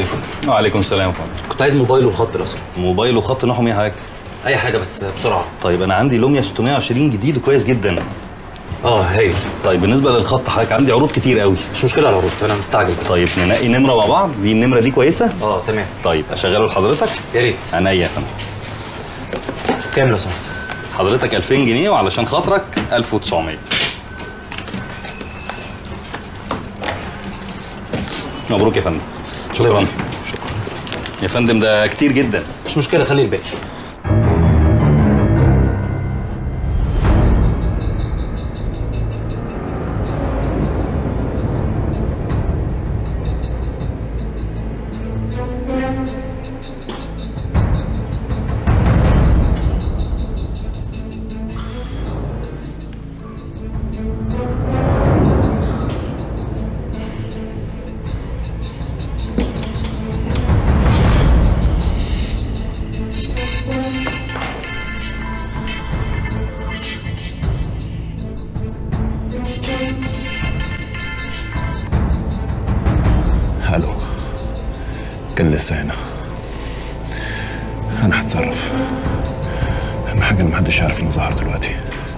عليكم وعليكم السلام يا فندم كنت عايز موبايل وخط لو سمحت موبايل وخط نحو ايه حضرتك اي حاجه بس بسرعه طيب انا عندي لوميا 620 جديد وكويس جدا اه هايل طيب بالنسبه للخط حضرتك عندي عروض كتير قوي مش مشكله على العروض انا مستعجل بس طيب ننقي نمره مع بعض دي النمره دي كويسه اه تمام طيب اشغله لحضرتك يا ريت عينيا يا فندم كام لو سمحت حضرتك 2000 جنيه وعلشان خاطرك 1900 مبروك يا فندم شكرا يا فندم ده كتير جدا مش مشكله خلي الباقي الو كان لسه هنا انا هتصرف اهم حاجه ان محدش يعرف اني ظهر دلوقتي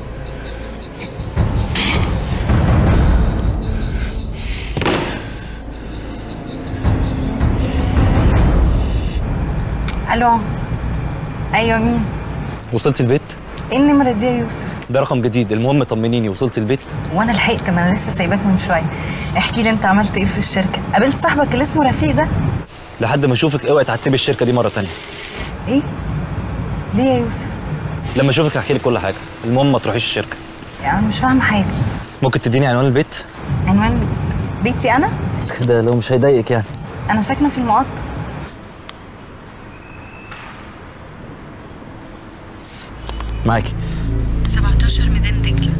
الو ايوه مين وصلت البيت ايه النمره دي يا يوسف ده رقم جديد المهم طمنيني وصلت البيت وانا لحقت ما انا لسه سايباك من شويه احكي لي انت عملت ايه في الشركه قابلت صاحبك اللي اسمه رفيق ده لحد ما اشوفك اوعي تعتبي الشركه دي مره تانية ايه ليه يا يوسف لما اشوفك هحكي لك كل حاجه المهم ما تروحيش الشركه يعني انا مش فاهمه حاجه ممكن تديني عنوان البيت عنوان بيتي انا ده لو مش هيضايقك يعني انا ساكنه في المقطم معاكي 17 ميدان دجله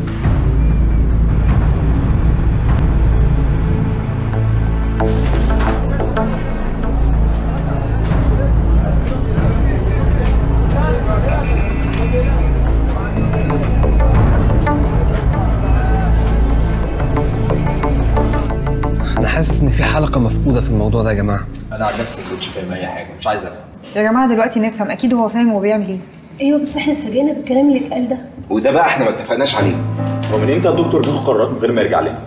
انا حاسس ان في حلقه مفقوده في الموضوع ده يا جماعه انا عن نفسي ما كنتش فاهم اي حاجه مش عايز افهم يا جماعه دلوقتي نفهم اكيد هو فاهم هو بيعمل ايه ايوه بس احنا اتفاجئنا بالكلام اللي اتقال ده وده بقى احنا ما اتفقناش عليه هو من امتى الدكتور بياخد قرارات من غير ما يرجع لنا؟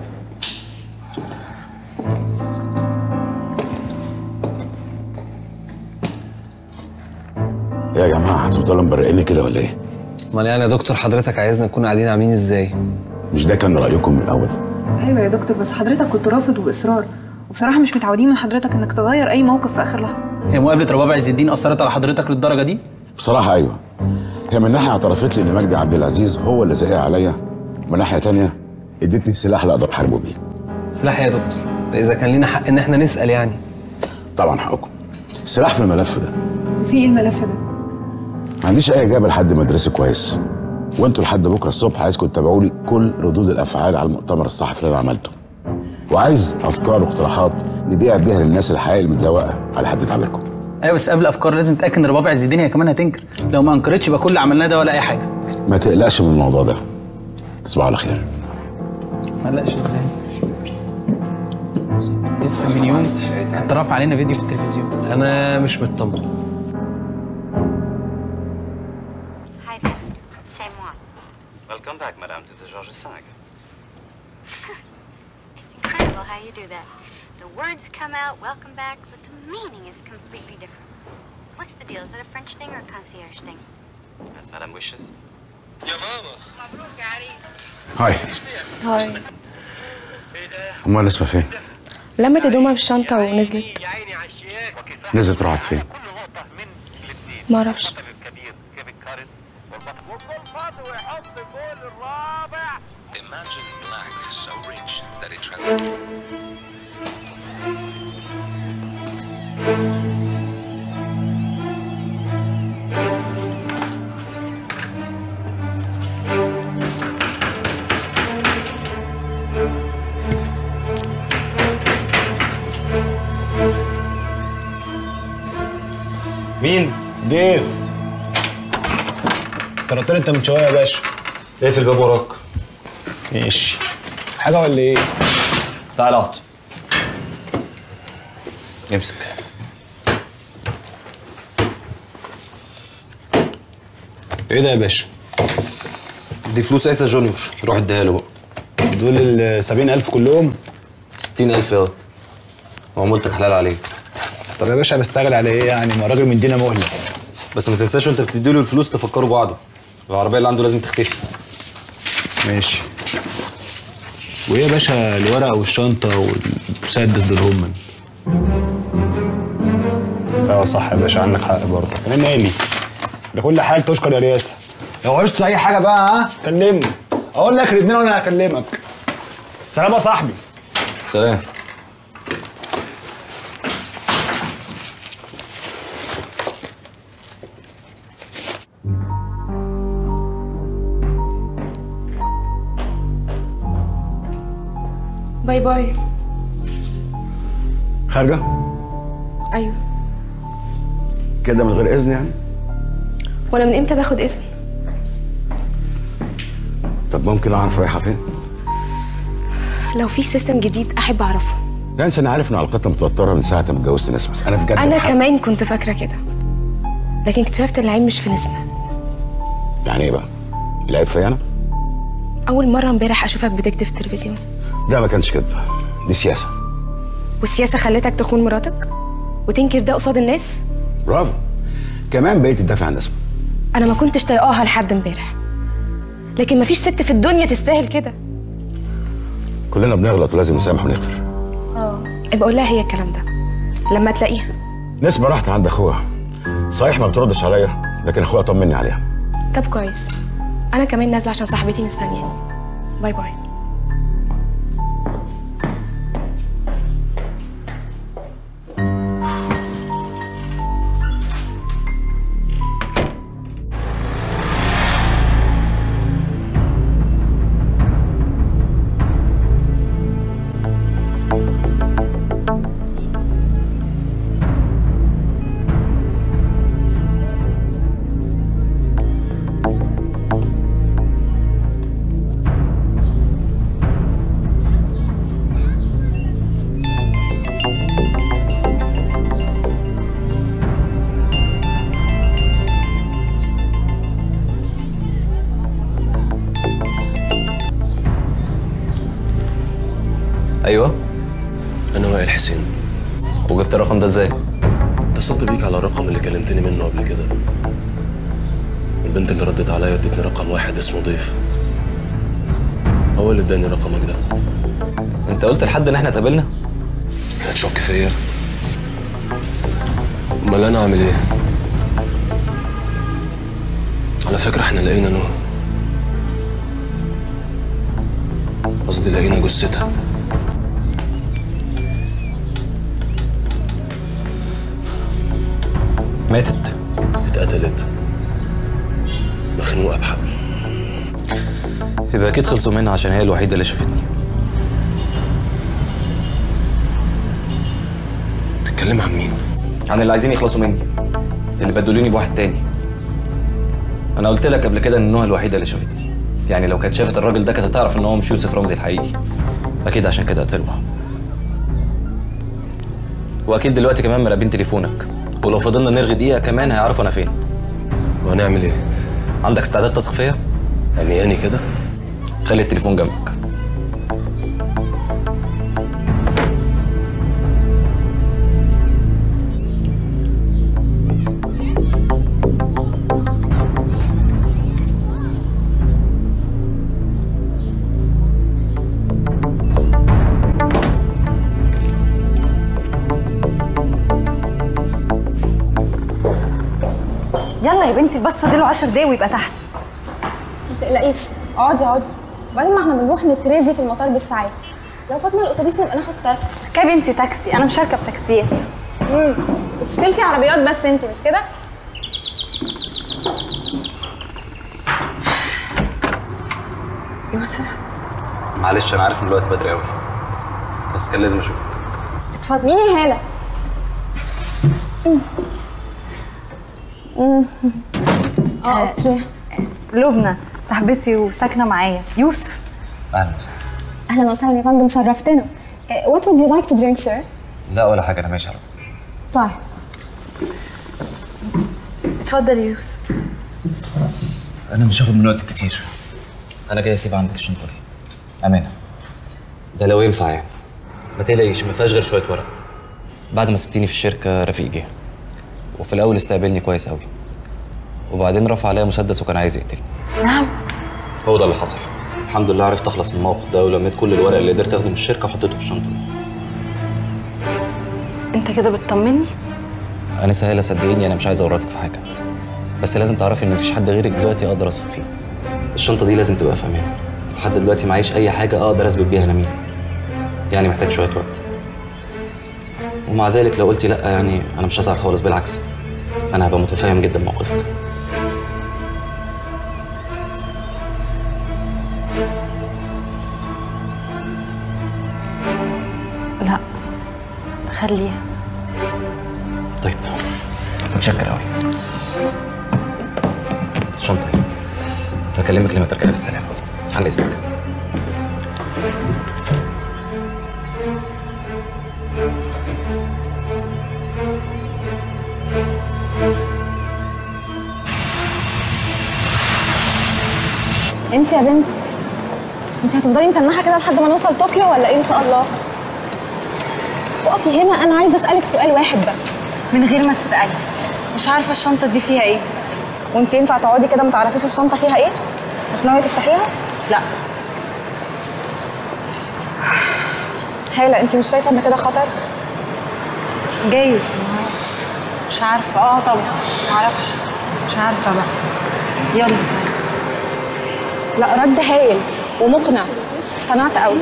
إيه يا جماعه هتفضلوا مبرقيني كده ولا ايه امال يعني يا دكتور حضرتك عايزنا نكون قاعدين عاملين ازاي مش ده كان رايكم من الاول ايوه يا دكتور بس حضرتك كنت رافض واصرار وبصراحه مش متعودين من حضرتك انك تغير اي موقف في اخر لحظه هي مقابله رباب عز الدين اثرت على حضرتك للدرجه دي؟ بصراحه ايوه هي من ناحيه اعترفت لي ان مجدي عبد العزيز هو اللي زقها عليا ومن ناحيه تانية ادتني السلاح اللي اقدر احاربه بيه سلاح يا دكتور ده اذا كان لينا حق ان احنا نسال يعني طبعا حقكم السلاح في الملف ده وفي ايه الملف ده ما عنديش اي اجابه لحد ما ادرسه كويس وانتوا لحد بكره الصبح عايزكم تتابعوا لي كل ردود الافعال على المؤتمر الصحفي اللي انا عملته وعايز افكار واقتراحات نبيع بيها للناس الحقيقيه المتزوقه على حد تعبيركم ايوه بس قبل الافكار لازم تتاكد ان رباب عز الدين هي كمان هتنكر لو ما انكرتش يبقى كل اللي عملناه ده ولا اي حاجه ما تقلقش من الموضوع ده تصبحوا على خير ما قلقش ازاي لسه من يوم اترفع علينا فيديو في التلفزيون انا مش مطمن Hi there. C'est moi. Welcome back, madame, to the Georges V. It's incredible how you do that. The words come out, welcome back, but the meaning is completely different. What's the deal? Is that a French thing or a concierge thing? As madame wishes. هاي هاي امال اسمها فين لمت هدومها في الشنطة ونزلت نزلت راحت فين معرفش Imagine black so rich that it travels. مين ضيف طلعت انت من شويه يا باشا اقفل الباب وراك ماشي حاجه ولا ايه تعال اقعد امسك ايه ده يا باشا؟ دي فلوس عيسى جونيور روح اديها له بقى دول ال 70000 كلهم 60000 ياض وعمولتك حلال عليك طب يا باشا بستعجل على ايه يعني ما الراجل مدينا مهله بس ما تنساش وانت بتديله الفلوس تفكروا بعضه العربيه اللي عنده لازم تختفي ماشي وايه يا باشا الورقه والشنطه والمسدس دول هم اه صح يا باشا عندك حق برضه انا مالي ده كل حاجه تشكر يا رياسه لو عشت اي حاجه بقى ها كلمني اقول لك الاثنين وانا هكلمك سلام يا صاحبي سلام باي باي خارجه ايوه كده من غير اذن يعني وانا من امتى باخد اذن طب ممكن اعرف رايحه فين لو في سيستم جديد احب اعرفه لا انسى انا عارف ان علاقتنا متوتره من ساعه ما اتجوزت نسمه بس انا بجد انا بحب- كمان كنت فاكره كده لكن اكتشفت ان العيب مش في نسمه يعني ايه بقى العيب فيا انا اول مره امبارح اشوفك بتكتب في التلفزيون ده ما كانش كده دي سياسه والسياسه خلتك تخون مراتك وتنكر ده قصاد الناس برافو كمان بقيت تدافع عن نسمه انا ما كنتش طايقاها لحد امبارح لكن مفيش ست في الدنيا تستاهل كده كلنا بنغلط ولازم نسامح ونغفر اه ابقى قول لها هي الكلام ده لما تلاقيها نسمه راحت عند اخوها صحيح ما بتردش عليا لكن اخوها طمني عليها طب كويس انا كمان نازله عشان صاحبتي مستنياني باي باي ايوه انا وائل حسين وجبت الرقم ده ازاي اتصلت بيك على الرقم اللي كلمتني منه قبل كده البنت اللي ردت عليا ادتني رقم واحد اسمه ضيف هو اللي اداني رقمك ده انت قلت لحد ان احنا اتقابلنا انت هتشك فيا امال انا اعمل ايه على فكره احنا لقينا نوح قصدي لقينا جثتها ماتت اتقتلت مخنوقه بحبل يبقى اكيد خلصوا منها عشان هي الوحيده اللي شافتني تتكلم عن مين عن اللي عايزين يخلصوا مني اللي بدلوني بواحد تاني انا قلت لك قبل كده ان نوها الوحيده اللي شافتني يعني لو كانت شافت الراجل ده كانت هتعرف ان هو مش يوسف رمزي الحقيقي اكيد عشان كده قتلوها واكيد دلوقتي كمان مراقبين تليفونك ولو فضلنا نرغي دقيقه كمان هيعرفوا انا فين وهنعمل ايه عندك استعداد تثق فيا عمياني كده خلي التليفون جنبك يلا يا بنتي الباص فاضله 10 دقايق ويبقى تحت ما تقلقيش اقعدي اقعدي وبعدين ما احنا بنروح نترازي في المطار بالساعات لو فاتنا الاتوبيس نبقى ناخد تاكس يا بنتي تاكسي انا مش هركب تاكسيات امم بتستلفي عربيات بس انت مش كده يوسف معلش انا عارف ان الوقت بدري قوي بس كان لازم اشوفك اتفضل مين يا هاله اه اوكي لبنى صاحبتي وساكنه معايا يوسف اهلا وسهلا اهلا وسهلا يا فندم شرفتنا وات would you like to drink sir لا ولا حاجه انا ماشي على طول طيب اتفضل يا يوسف انا مش هاخد من وقتك كتير انا جاي اسيب عندك الشنطه دي امانه ده لو ينفع يعني ما تقلقيش ما فيهاش غير شويه ورق بعد ما سبتيني في الشركه رفيق جه وفي الاول استقبلني كويس قوي وبعدين رفع عليا مسدس وكان عايز يقتلني نعم هو ده اللي حصل الحمد لله عرفت اخلص من الموقف ده ولميت كل الورق اللي قدرت اخده من الشركه وحطيته في الشنطه دي انت كده بتطمني انا سهله صدقيني انا مش عايز اورطك في حاجه بس لازم تعرفي ان مفيش حد غيرك دلوقتي اقدر اثق فيه الشنطه دي لازم تبقى في امان لحد دلوقتي معيش اي حاجه اقدر اثبت بيها انا مين يعني محتاج شويه وقت ومع ذلك لو قلتي لا يعني انا مش هزعل خالص بالعكس انا هبقى متفاهم جدا موقفك لا خليها طيب متشكر قوي الشنطه اهي هكلمك لما ترجعي بالسلامه عن اذنك انت يا بنتي انت هتفضلي متنحه كده لحد ما نوصل طوكيو ولا ايه ان شاء الله وقفي هنا انا عايزه اسالك سؤال واحد بس من غير ما تسالي مش عارفه الشنطه دي فيها ايه وانت ينفع تقعدي كده ما تعرفيش الشنطه فيها ايه مش ناويه تفتحيها لا هاله انت مش شايفه ان كده خطر جايز مش عارفه اه طبعا معرفش مش عارفه بقى يلا لا رد هايل ومقنع اقتنعت قوي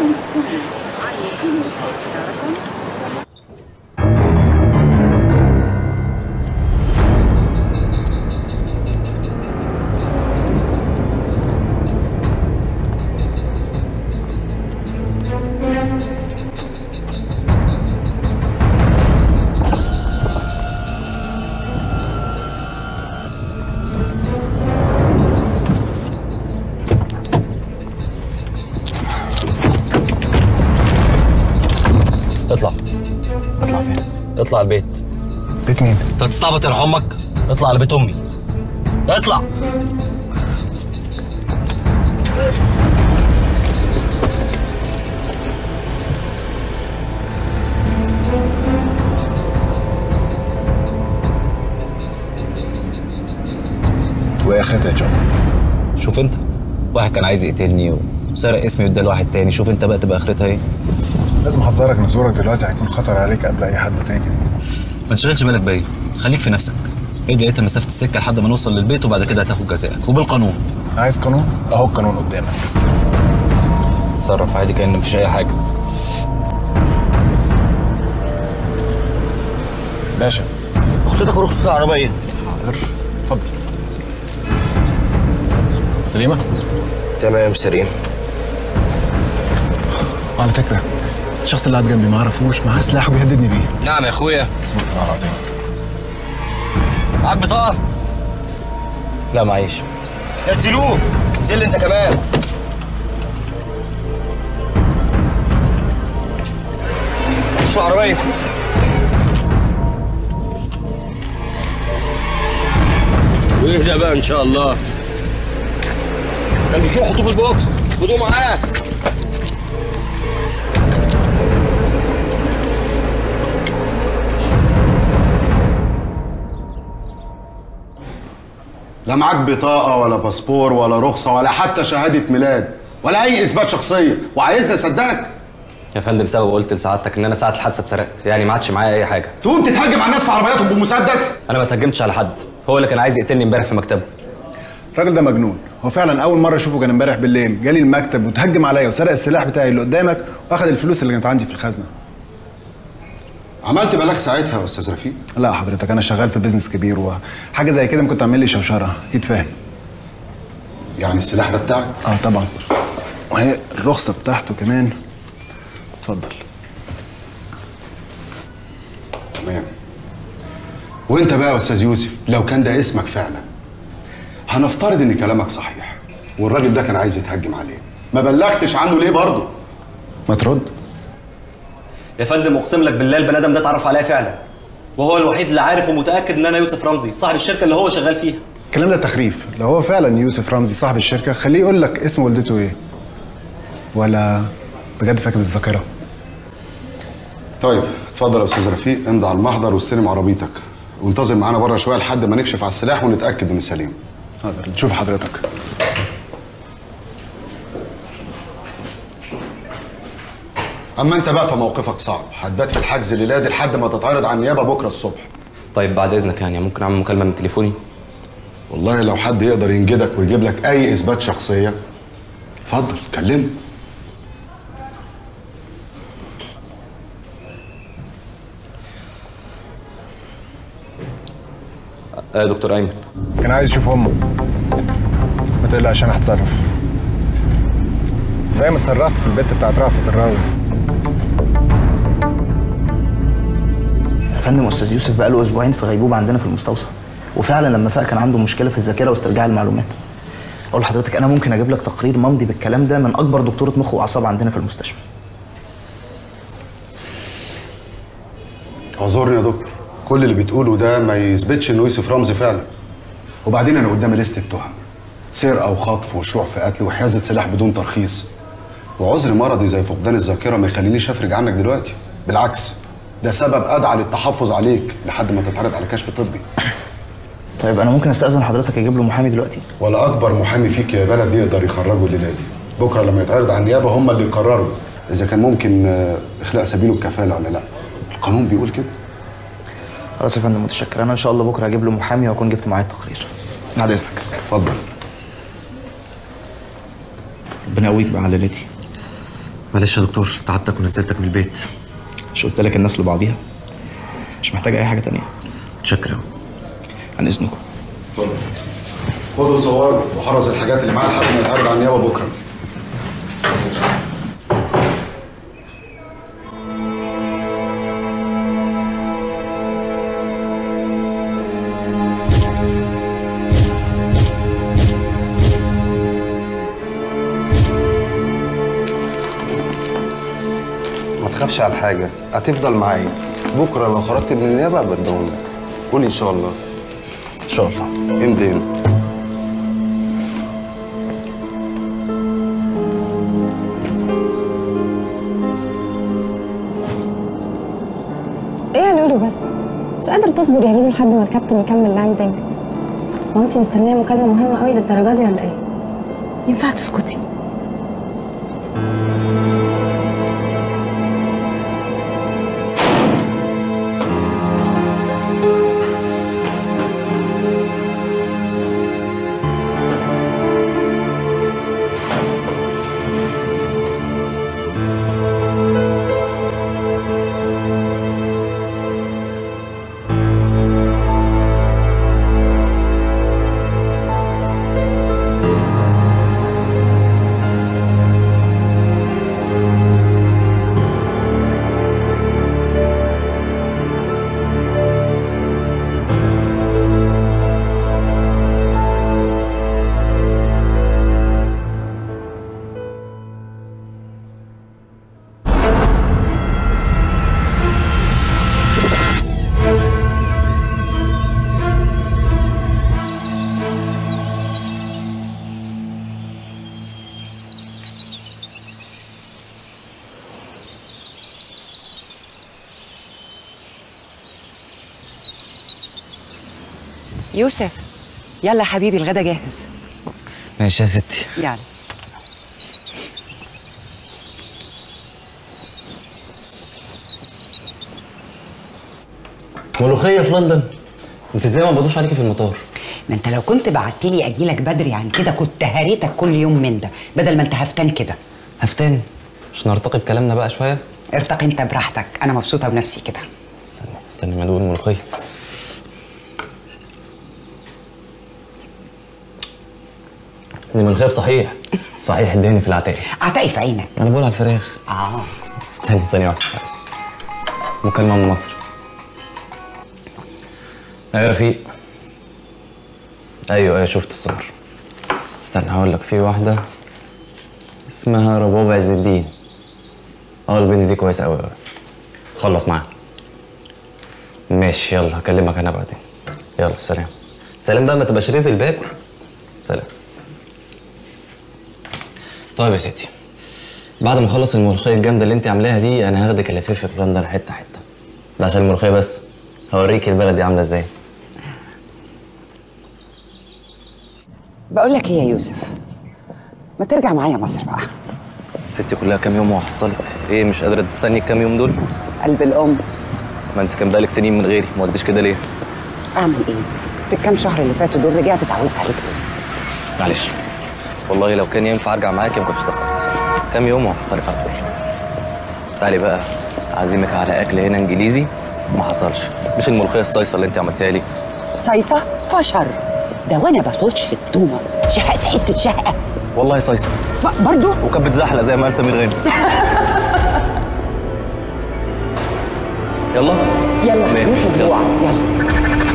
اطلع اطلع فين؟ اطلع البيت بيت مين؟ انت هتستعبط يرحم امك اطلع على بيت امي اطلع وايه اخرتها يا جون؟ شوف انت واحد كان عايز يقتلني وسرق اسمي واداه لواحد تاني شوف انت بقى تبقى اخرتها ايه لازم احذرك ان زورك دلوقتي هيكون خطر عليك قبل اي حد تاني ما تشغلش بالك بيا خليك في نفسك ادي انت مسافه السكه لحد ما نوصل للبيت وبعد كده هتاخد جزائك وبالقانون عايز قانون؟ اهو القانون قدامك تصرف عادي كأن مفيش اي حاجه باشا رخصتك ورخصة العربية حاضر اتفضل سليمة؟ تمام سليم وعلى فكرة الشخص اللي قاعد جنبي ما اعرفوش معاه سلاح وبيهددني بيه نعم يا اخويا والله العظيم معاك بطاقه لا معيش نزلوه نزل انت كمان شو العربية واهدى بقى ان شاء الله كان بيشوف حطوه في البوكس خدوه معاه لا معاك بطاقة ولا باسبور ولا رخصة ولا حتى شهادة ميلاد ولا أي إثبات شخصية وعايزني أصدقك يا فندم سبب قلت لسعادتك ان انا ساعه الحادثه اتسرقت يعني ما عادش معايا اي حاجه تقوم تتهجم على الناس في عربياتهم بمسدس انا ما اتهجمتش على حد هو اللي كان عايز يقتلني امبارح في مكتبه الراجل ده مجنون هو فعلا اول مره اشوفه كان امبارح بالليل جالي المكتب وتهجم عليا وسرق السلاح بتاعي اللي قدامك واخد الفلوس اللي كانت عندي في الخزنه عملت بلاغ ساعتها يا أستاذ رفيق لا حضرتك انا شغال في بيزنس كبير وحاجه زي كده ممكن تعمل لي شوشره اكيد فاهم يعني السلاح ده بتاعك اه طبعا وهي الرخصه بتاعته كمان اتفضل تمام وانت بقى يا استاذ يوسف لو كان ده اسمك فعلا هنفترض ان كلامك صحيح والراجل ده كان عايز يتهجم عليه ما بلغتش عنه ليه برضه ما ترد يا فندم اقسم لك بالله البني ادم ده اتعرف عليا فعلا وهو الوحيد اللي عارف ومتاكد ان انا يوسف رمزي صاحب الشركه اللي هو شغال فيها الكلام ده تخريف لو هو فعلا يوسف رمزي صاحب الشركه خليه يقول لك اسم والدته ايه ولا بجد فاقد الذاكره طيب اتفضل يا استاذ رفيق امضي على المحضر واستلم عربيتك وانتظر معانا بره شويه لحد ما نكشف على السلاح ونتاكد انه سليم حاضر نشوف حضرتك اما انت بقى فموقفك صعب هتبات في الحجز الليله دي لحد ما تتعرض على النيابه بكره الصبح طيب بعد اذنك يعني ممكن اعمل مكالمه من تليفوني والله لو حد يقدر ينجدك ويجيب لك اي اثبات شخصيه اتفضل كلمه آه يا دكتور ايمن كان عايز يشوف امه ما تقلقش انا هتصرف زي ما اتصرفت في البت بتاعت رأفت الراوي يا فندم استاذ يوسف بقى له اسبوعين في غيبوبه عندنا في المستوصف وفعلا لما فاق كان عنده مشكله في الذاكره واسترجاع المعلومات اقول لحضرتك انا ممكن اجيب لك تقرير ممضي بالكلام ده من اكبر دكتوره مخ واعصاب عندنا في المستشفى اعذرني يا دكتور كل اللي بتقوله ده ما يثبتش انه يوسف رمزي فعلا وبعدين انا قدامي لسته تهم سرقه وخطف وشروع في قتل وحيازه سلاح بدون ترخيص وعذر مرضي زي فقدان الذاكره ما يخلينيش افرج عنك دلوقتي بالعكس ده سبب ادعى للتحفظ عليك لحد ما تتعرض على كشف طبي طيب انا ممكن استاذن حضرتك اجيب له محامي دلوقتي ولا اكبر محامي فيك يا بلد يقدر يخرجه الليله دي بكره لما يتعرض على النيابه هم اللي يقرروا اذا كان ممكن آه، اخلاء سبيله الكفاله ولا لا القانون بيقول كده خلاص يا فندم متشكر انا ان شاء الله بكره هجيب له محامي واكون جبت معايا التقرير بعد اذنك اتفضل ربنا يقويك بقى على ليلتي معلش يا دكتور تعبتك ونزلتك من البيت مش قلت لك الناس لبعضيها مش محتاجه اي حاجه تانية متشكر قوي عن اذنكم خدوا صور وحرز الحاجات اللي معاه لحد ما يتعرض على النيابه بكره ما تخافش على حاجة هتفضل معايا بكرة لو خرجت من النيابة بدهم لك قول إن شاء الله إن شاء الله امضي هنا ايه يا لولو بس مش قادر تصبر يا لولو لحد ما الكابتن يكمل لاندنج هو انت مستنيه مكالمه مهمه قوي للدرجه دي ولا ايه ينفع تسكتي يوسف يلا حبيبي الغدا جاهز ماشي يا ستي يلا ملوخيه في لندن انت ازاي ما بدوش عليكي في المطار ما انت لو كنت بعتلي اجيلك بدري عن كده كنت هريتك كل يوم من ده بدل ما انت هفتان كده هفتان مش نرتقي بكلامنا بقى شويه ارتقي انت براحتك انا مبسوطه بنفسي كده استني ما ادوق الملوخيه دي ملوخيه بصحيح صحيح اداني في العتاقي اعتقي في عينك انا بقول على الفراخ اه استني ثانيه واحده معلش. مكالمه من مصر ايوه يا رفيق ايوه ايوه شفت الصور استنى هقول لك في واحده اسمها رباب عز الدين اه البنت دي كويسه قوي قوي خلص معاها ماشي يلا هكلمك انا بعدين يلا سلام سلام بقى ما تبقاش رزق باكل سلام طيب يا ستي بعد ما اخلص الملوخيه الجامده اللي انت عاملاها دي انا هاخدك الففك لندن حته حته ده عشان الملوخيه بس هوريك البلد دي عامله ازاي بقول لك ايه يا يوسف ما ترجع معايا مصر بقى ستي كلها كام يوم وهحصلك ايه مش قادره تستني الكام يوم دول قلب الام ما انت كان بقالك سنين من غيري ما قلتش كده ليه اعمل ايه في الكام شهر اللي فاتوا دول رجعت اتعودت عليك تاني معلش والله لو كان ينفع ارجع معاكي ما كنتش دخلت كام يوم وهحصلك على طول تعالي بقى اعزمك على اكل هنا انجليزي ما حصلش مش الملوخيه الصيصه اللي انت عملتها لي صيصه فشر ده وانا بطوتش التومه شهقت حته شهقه والله صيصه برضو وكانت بتزحلق زي ما قال سمير غانم يلا يلا تمام. نروح نجوع يلا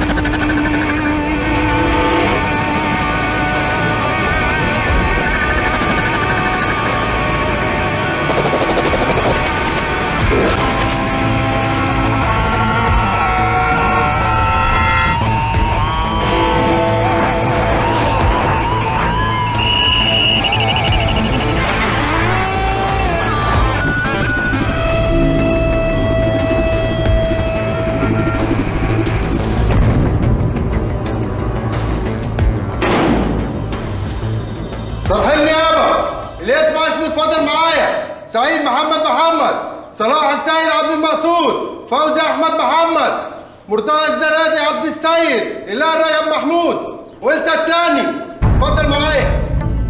ترحيل نيابة اللي يسمع اسمه اتفضل معايا سعيد محمد محمد صلاح السيد عبد المقصود فوزي احمد محمد مرتضى الزنادي عبد السيد اله رجب محمود وانت التاني اتفضل معايا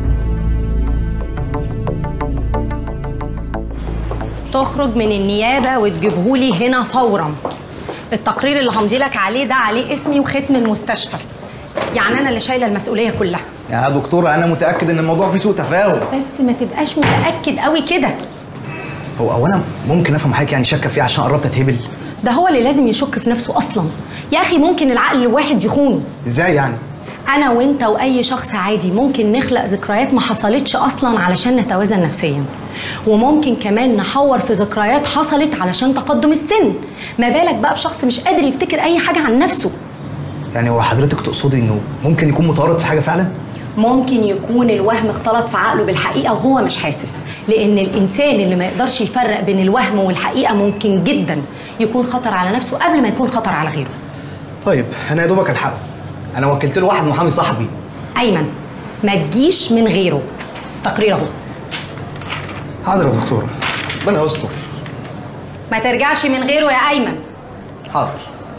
تخرج من النيابة وتجيبهولي هنا فورا التقرير اللي همضي لك عليه ده عليه اسمي وختم المستشفى يعني أنا اللي شايلة المسؤولية كلها يا دكتورة أنا متأكد إن الموضوع فيه سوء تفاهم بس ما تبقاش متأكد قوي كده هو هو أنا ممكن أفهم حضرتك يعني شاكة فيه عشان قربت أتهبل ده هو اللي لازم يشك في نفسه أصلا يا أخي ممكن العقل الواحد يخونه إزاي يعني؟ أنا وأنت وأي شخص عادي ممكن نخلق ذكريات ما حصلتش أصلا علشان نتوازن نفسيا وممكن كمان نحور في ذكريات حصلت علشان تقدم السن ما بالك بقى بشخص مش قادر يفتكر أي حاجة عن نفسه يعني هو حضرتك تقصدي إنه ممكن يكون متورط في حاجة فعلا؟ ممكن يكون الوهم اختلط في عقله بالحقيقة وهو مش حاسس لأن الإنسان اللي ما يقدرش يفرق بين الوهم والحقيقة ممكن جدا يكون خطر على نفسه قبل ما يكون خطر على غيره طيب أنا يا دوبك الحقه أنا وكلت له واحد محامي صاحبي أيمن ما تجيش من غيره تقرير اهو حاضر يا دكتورة ربنا يستر ما ترجعش من غيره يا أيمن حاضر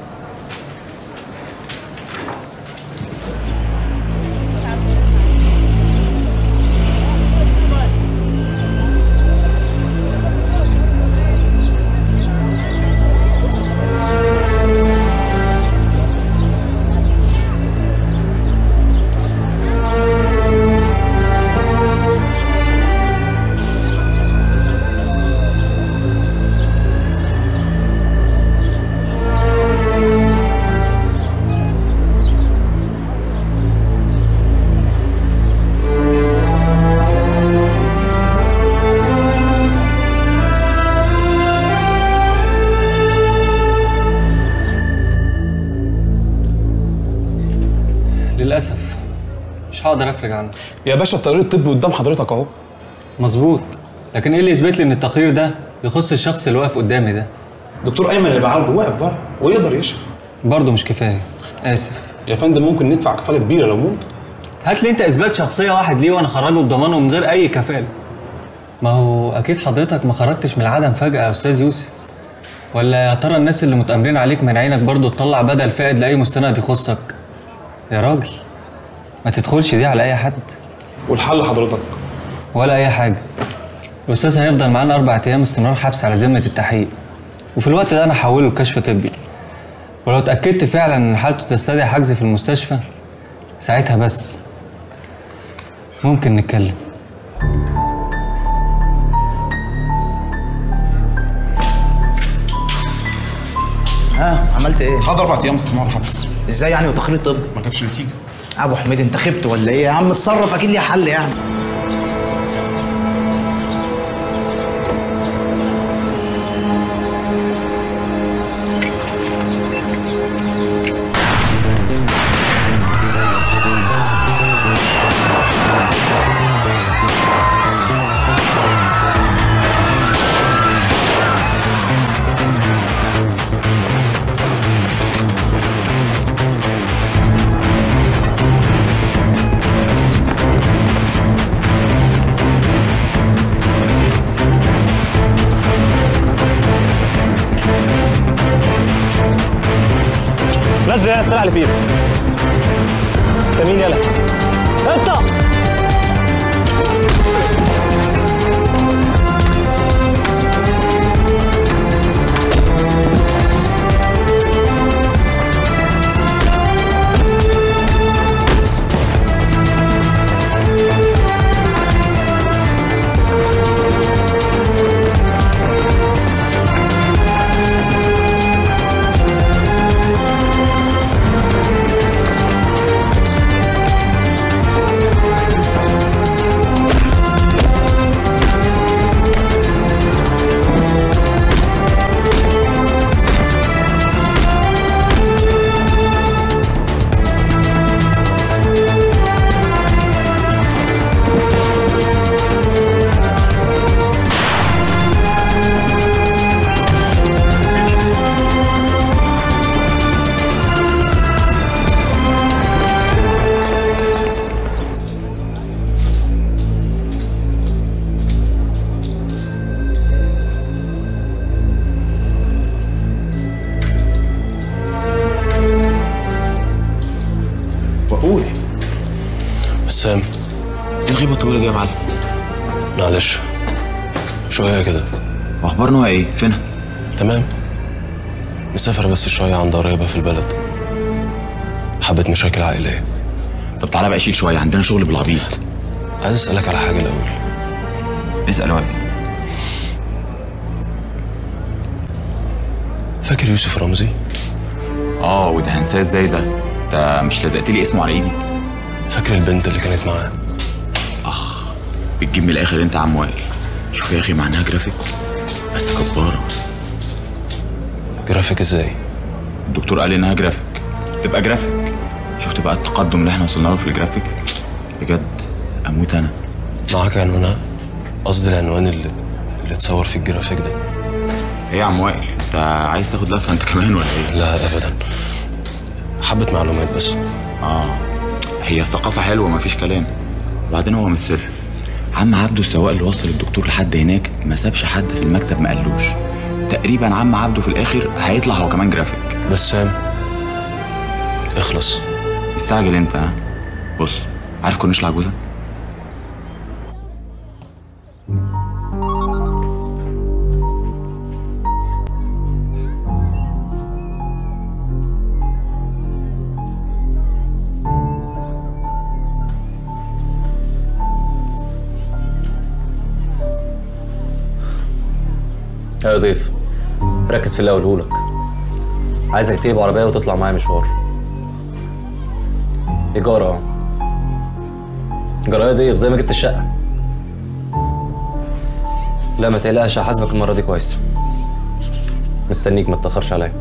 للاسف مش هقدر افرج عنه يا باشا التقرير الطبي قدام حضرتك اهو مظبوط لكن ايه اللي يثبت لي ان التقرير ده يخص الشخص اللي واقف قدامي ده دكتور ايمن اللي بعالجه واقف بره ويقدر يشرح برضه مش كفايه اسف يا فندم ممكن ندفع كفاله كبيره لو ممكن هات لي انت اثبات شخصيه واحد ليه وانا اخرجه بضمانه من غير اي كفاله ما هو اكيد حضرتك ما خرجتش من العدم فجاه يا استاذ يوسف ولا يا ترى الناس اللي متامرين عليك من عينك برضه تطلع بدل فائد لاي مستند يخصك يا راجل ما تدخلش دي على اي حد والحل حضرتك ولا اي حاجه الاستاذ هيفضل معانا اربع ايام استمرار حبس على ذمه التحقيق وفي الوقت ده انا هحوله لكشف طبي ولو اتاكدت فعلا ان حالته تستدعي حجز في المستشفى ساعتها بس ممكن نتكلم ها عملت ايه؟ خد اربع ايام استمرار حبس ازاي يعني وتقرير طبي؟ ما جابش نتيجه ابو حميد انت خبت ولا ايه يا عم اتصرف اكيد ليها حل يعني رايح لفين انت مين يلا انت وقول بسام ايه الغيبه الطويله دي يا معلم معلش شوية كده واخبار نوع ايه فينها تمام مسافر بس شوية عند قريبة في البلد حبة مشاكل عائلية طب تعالى بقى شيل شويه عندنا شغل بالعبيط عايز اسألك على حاجة الأول اسال وقت فاكر يوسف رمزي؟ اه وده هنساه ازاي ده انت مش لزقت لي اسمه على ايدي فاكر البنت اللي كانت معاه اخ بتجيب من الاخر انت يا عم وائل شوف يا اخي معناها جرافيك بس جباره جرافيك ازاي؟ الدكتور قال لي انها جرافيك تبقى جرافيك شفت بقى التقدم اللي احنا وصلنا له في الجرافيك بجد اموت انا معاك عنوانها؟ قصدي العنوان اللي اللي اتصور في الجرافيك ده ايه يا عم وائل انت عايز تاخد لفه انت كمان ولا ايه لا ابدا حبة معلومات بس اه هي الثقافه حلوه مفيش كلام وبعدين هو مش سر عم عبده السواق اللي وصل الدكتور لحد هناك ما سابش حد في المكتب ما قالوش تقريبا عم عبده في الاخر هيطلع هو كمان جرافيك بسام اخلص استعجل انت ها بص عارف كورنيش العجوزه يا ضيف ركز في اللي اقوله لك عايزك تجيب عربيه وتطلع معايا مشوار ايجار اه ايجار يا ضيف زي ما جبت الشقه لا ما تقلقش هحاسبك المره دي كويس مستنيك ما تتاخرش عليا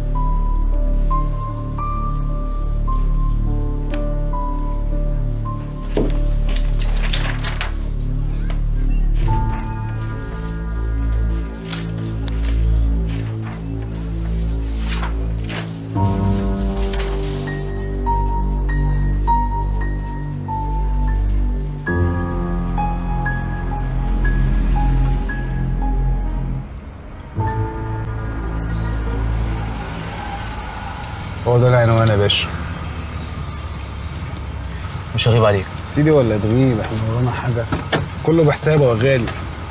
هو ده العنوان يا باشا مش هغيب عليك سيدي ولا تغيب احنا ورانا حاجه كله بحسابه يا غالي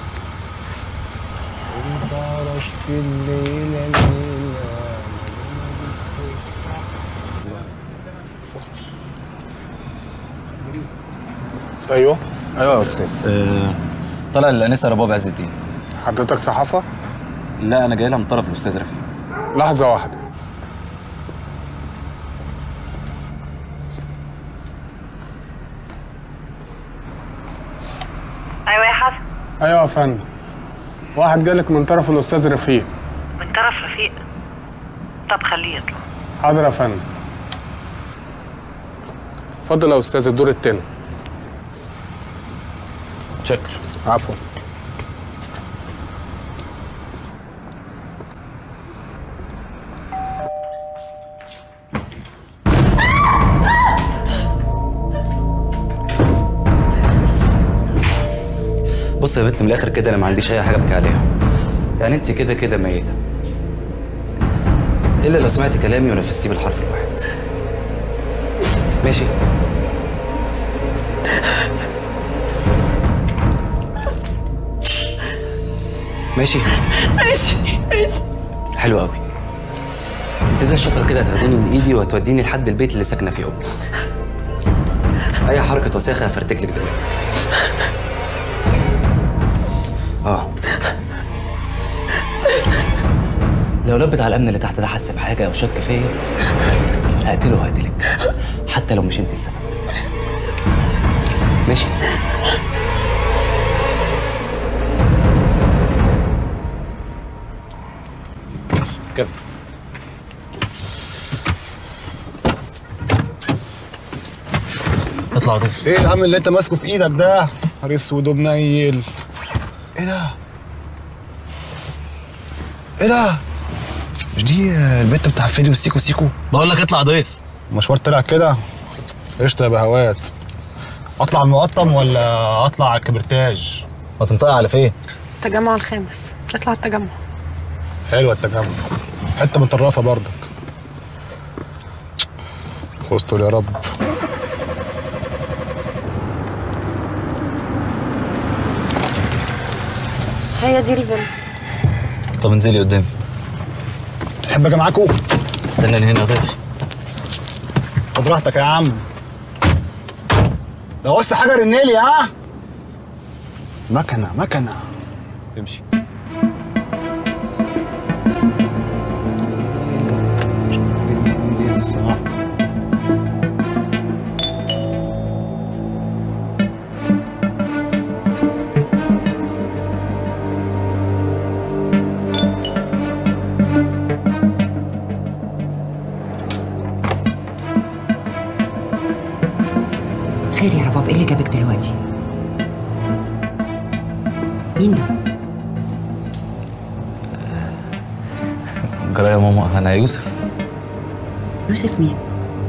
ايوه ايوه يا استاذ أه طالع للانسه رباب عز الدين حضرتك صحافه لا انا جاي لها من طرف الاستاذ رفيق لحظه واحده ايوه يا حسن ايوه يا فندم واحد جالك من طرف الاستاذ رفيق من طرف رفيق طب خليه يطلع حاضر يا فندم اتفضل يا استاذ الدور التاني شكر عفوا بص يا بنت من الاخر كده انا ما عنديش اي حاجه ابكي عليها يعني انت كده كده ميته الا لو سمعتي كلامي ونفذتيه بالحرف الواحد ماشي ماشي ماشي ماشي حلو قوي انت زي الشطره كده هتاخديني من ايدي وهتوديني لحد البيت اللي ساكنه فيه امي اي حركه وساخه هفرتك لك دماغك اه لو الواد بتاع الامن اللي تحت ده حس بحاجه او شك فيا هقتله وهقتلك حتى لو مش انت السبب ماشي كابتن اطلع ضيف ايه الهم اللي انت ماسكه في ايدك ده نهار اسود ومنيل ايه ده ايه ده مش دي البت بتاع فيديو سيكو سيكو بقول لك اطلع ضيف مشوار طلع كده قشطه يا بهوات اطلع المقطم ولا اطلع على الكبرتاج هتنطقي على فين التجمع الخامس اطلع التجمع حلوه التجمع حته مطرفه برضك استر يا رب هي دي الفيلا طب انزلي قدامي تحب اجي معاكوا استناني هنا يا ضيف خد راحتك يا عم لو عوزت حاجه رنيلي ها مكنه مكنه امشي لسه خير يا رباب ايه اللي جابك دلوقتي مين ده جرى يا ماما انا يوسف يوسف مين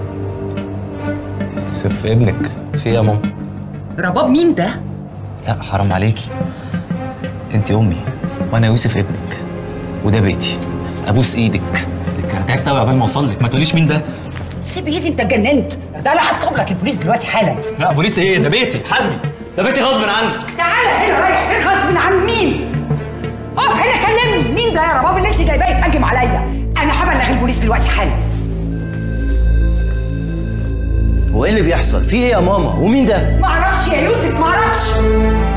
يوسف ابنك في إيه يا ماما رباب مين ده لا حرام عليكي انت امي وانا يوسف ابنك وده بيتي ابوس ايدك انا تعبت قوي عبال ما اوصل لك ما تقوليش مين ده سيب ايدي انت اتجننت ده لا هطلب لك البوليس دلوقتي حالا لا بوليس ايه ده بيتي حاسبي ده بيتي غصب عنك تعالى هنا رايح فين غصب عن مين اقف هنا كلمني مين ده يا رباب اللي انت جايباه يتهجم عليا انا هبلغ البوليس دلوقتي حالا هو ايه اللي بيحصل؟ في ايه يا ماما؟ ومين ده؟ معرفش يا يوسف معرفش